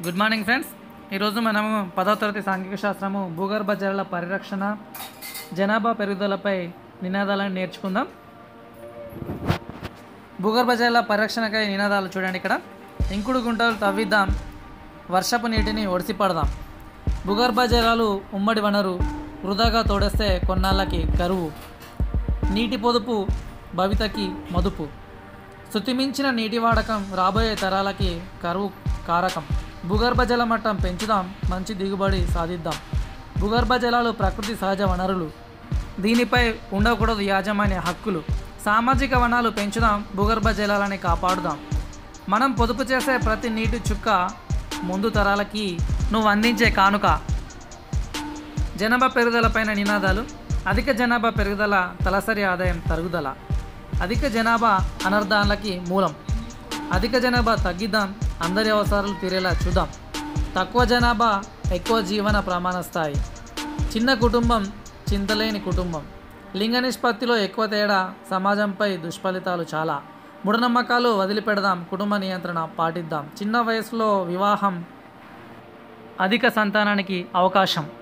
good morning friends ఈరోజు మనము పదవ తరగతి సాంఘిక శాస్త్రము భూగర్భ జలాల పరిరక్షణ జనాభా పెరుగుదలపై నినాదాలను నేర్చుకుందాం భూగర్భ జలాల పరిరక్షణకై నినాదాలు చూడండి ఇక్కడ ఇంకుడు గుంటలు తవ్విద్దాం వర్షపు నీటిని ఒడిసి పడదాం భూగర్భ జలాలు ఉమ్మడి వనరు వృధాగా తోడేస్తే కొన్నాళ్ళకి కరువు నీటి పొదుపు భవితకి మదుపు శృతిమించిన నీటి వాడకం రాబోయే తరాలకి కరువు కారకం భూగర్భ జల మట్టం పెంచుదాం మంచి దిగుబడి సాధిద్దాం భూగర్భ జలాలు ప్రకృతి సహజ వనరులు దీనిపై ఉండకూడదు యాజమాన్య హక్కులు సామాజిక వనాలు పెంచుదాం భూగర్భ జలాలని కాపాడుదాం మనం పొదుపు చేసే ప్రతి నీటి చుక్క ముందు తరాలకి నువ్వు అందించే కానుక జనాభా పెరుగుదలపైన నినాదాలు అధిక జనాభా పెరుగుదల తలసరి ఆదాయం తరుగుదల అధిక జనాభా అనర్థాలకి మూలం అధిక జనాభా తగ్గిద్దాం అందరి అవసరాలు తీరేలా చూద్దాం తక్కువ జనాభా ఎక్కువ జీవన ప్రమాణ స్థాయి చిన్న కుటుంబం చింతలేని కుటుంబం లింగ నిష్పత్తిలో ఎక్కువ తేడా సమాజంపై దుష్ఫలితాలు చాలా మూఢనమ్మకాలు వదిలిపెడదాం కుటుంబ నియంత్రణ పాటిద్దాం చిన్న వయసులో వివాహం అధిక సంతానానికి అవకాశం